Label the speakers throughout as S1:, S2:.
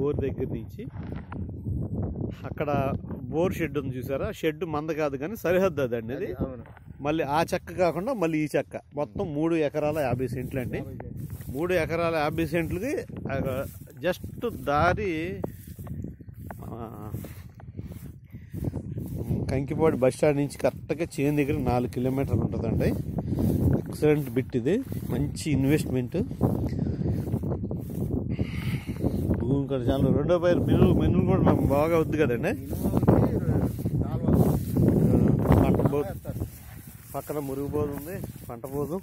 S1: Bore దగ్గర నుంచి అక్కడ బోర్ షెడ్ ఉంది చూసారా షెడ్ మంద కాదు కానీ సరిహద్దు అదండి అది
S2: అవును
S1: మళ్ళీ ఆ చెక్క కాకుండా మళ్ళీ ఈ చెక్క మొత్తం మూడు ఎకరాల యాభై సెంట్లు అండి మూడు ఎకరాల యాభై సెంట్లకి జస్ట్ దారి ఆ, కంకిపాడు బస్ స్టాండ్ నుంచి కరెక్ట్గా చేను దగ్గర నాలుగు కిలోమీటర్లు ఉంటుందండి ఎక్సలెంట్ బిట్ ఇది మంచి ఇన్వెస్ట్మెంట్ భూమి కూడా చాలా రెండో పైరు మినులు మినులు కూడా నాకు బాగా వద్దు కదండి పంట పోదు పక్కన మురుగు బోరు ఉంది పంట పోదు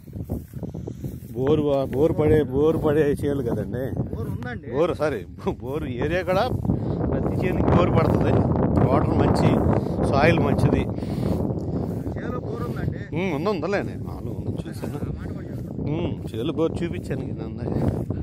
S1: బోరు బా- బోరు పడే బోరు పడే చేయాలి కదండి
S2: ఉందండి
S1: బోరు సారీ బోరు ఏరియా కూడా ప్రతి చేనుకి బోరు పడుతుంది వాటర్ మంచి సాయిల్ మంచిది
S2: చేలో బోర్ ఉందండి
S1: ఉమ్, ఉంది ఉందలేండి నాలుగు ఉంది చూసాను
S2: ఆ మాట కూడా చెప్తాను.
S1: ఉమ్, చేలు బోరు చూపించాను ఇది అందాక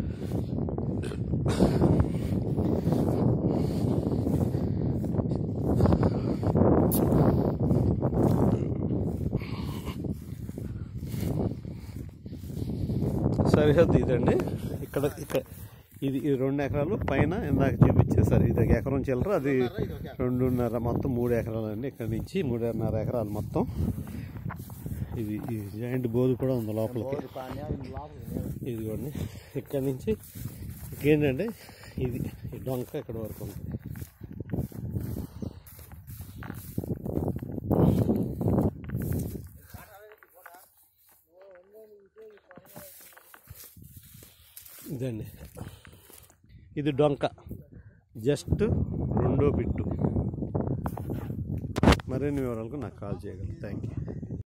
S1: సరిహద్దు ఇదండి ఇక్కడ ఇక్కడ ఇది ఇది రెండు ఎకరాలు పైన ఇందాక చూపించేసారు ఇది ఒక ఎకరం చిల్లర అది రెండున్నర మొత్తం మూడు ఎకరాలు అండి ఇక్కడ నుంచి మూడున్నర ఎకరాలు మొత్తం ఇది ఈ జాయింట్ బోధు కూడా ఉంది లోపలికి
S2: బోరు కానీ అది లోపలికి లేదు.
S1: ఇదిగోండి ఇక్కడ నుంచి ఇంకేంటంటే ఇది ఈ డొంక ఇక్కడ వరకు ఉంది ఇదండి ఇది డొంక జస్ట్ రెండో బిట్టు మరిన్ని వివరాలకు నాకు కాల్ చేయగలరు థ్యాంక్ యూ